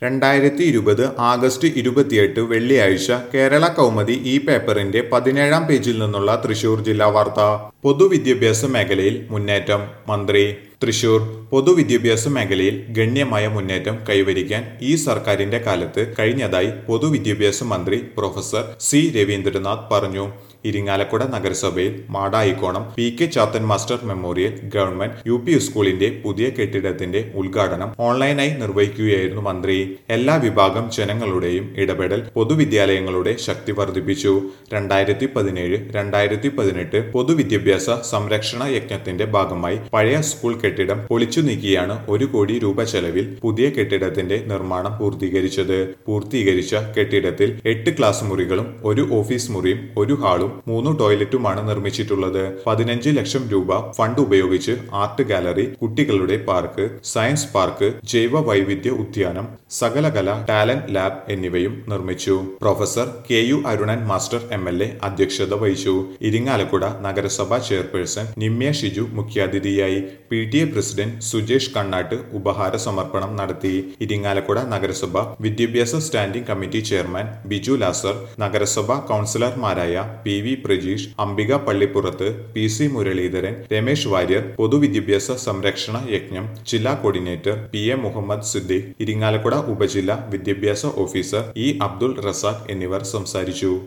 രണ്ടായിരത്തി ഇരുപത് ആഗസ്റ്റ് ഇരുപത്തിയെട്ട് വെള്ളിയാഴ്ച കേരള കൗമുദി ഈ പേപ്പറിന്റെ പതിനേഴാം പേജിൽ നിന്നുള്ള തൃശൂർ ജില്ലാ വാർത്ത പൊതുവിദ്യാഭ്യാസ മേഖലയിൽ മുന്നേറ്റം മന്ത്രി തൃശൂർ പൊതുവിദ്യാഭ്യാസ മേഖലയിൽ ഗണ്യമായ മുന്നേറ്റം കൈവരിക്കാൻ ഈ സർക്കാരിന്റെ കാലത്ത് കഴിഞ്ഞതായി പൊതുവിദ്യാഭ്യാസ മന്ത്രി പ്രൊഫസർ സി രവീന്ദ്രനാഥ് പറഞ്ഞു ഇരിങ്ങാലക്കുട നഗരസഭയിൽ Madayikonam P K Chathan master memorial government U P സ്കൂളിന്റെ പുതിയ കെട്ടിടത്തിന്റെ ഉദ്ഘാടനം ഓൺലൈനായി നിർവഹിക്കുകയായിരുന്നു മന്ത്രി എല്ലാ വിഭാഗം ജനങ്ങളുടെയും ഇടപെടൽ പൊതുവിദ്യാലയങ്ങളുടെ ശക്തി വർദ്ധിപ്പിച്ചു രണ്ടായിരത്തി പതിനേഴ് രണ്ടായിരത്തി പതിനെട്ട് പൊതുവിദ്യാഭ്യാസ സംരക്ഷണ യജ്ഞത്തിന്റെ ഭാഗമായി പഴയ സ്കൂൾ കെട്ടിടം പൊളിച്ചു നീക്കിയാണ് ഒരു കോടി രൂപ ചെലവിൽ പുതിയ കെട്ടിടത്തിന്റെ നിർമ്മാണം പൂർത്തീകരിച്ചത് പൂർത്തീകരിച്ച കെട്ടിടത്തിൽ എട്ട് ക്ലാസ് മുറികളും ഒരു ഓഫീസ് മുറിയും ഒരു ഹാളും മൂന്ന് ടോയ്ലറ്റുമാണ് നിർമ്മിച്ചിട്ടുള്ളത് പതിനഞ്ച് ലക്ഷം രൂപ ഫണ്ട് ഉപയോഗിച്ച് ആർട്ട് ഗാലറി കുട്ടികളുടെ പാർക്ക് സയൻസ് പാർക്ക് ജൈവ വൈവിധ്യ ഉദ്യാനം സകലകല ടാലന്റ് ലാബ് എന്നിവയും നിർമ്മിച്ചു professor K U Arunan master M L A അധ്യക്ഷത വഹിച്ചു ഇരിങ്ങാലക്കുട നഗരസഭാ ചെയർപേഴ്സൺ നിമ്യ ഷിജു മുഖ്യാതിഥിയായി P T A president Sujesh Kannatt ഉപഹാര സമർപ്പണം നടത്തി ഇരിങ്ങാലക്കുട നഗരസഭ വിദ്യാഭ്യാസ standing committee chairman Biju Lazar നഗരസഭാ കൗൺസിലർമാരായ P V Prajeesh Ambika Pallippurath P C Muraleedharan Ramesh Warrier പൊതുവിദ്യാഭ്യാസ സംരക്ഷണ യജ്ഞം ജില്ലാ coordinator P A Muhammad Siddique Irinjalakuda ഉപജില്ല വിദ്യാഭ്യാസ ഓഫീസർ ഇ അബ്ദുൾ റസാഖ് എന്നിവർ സംസാരിച്ചു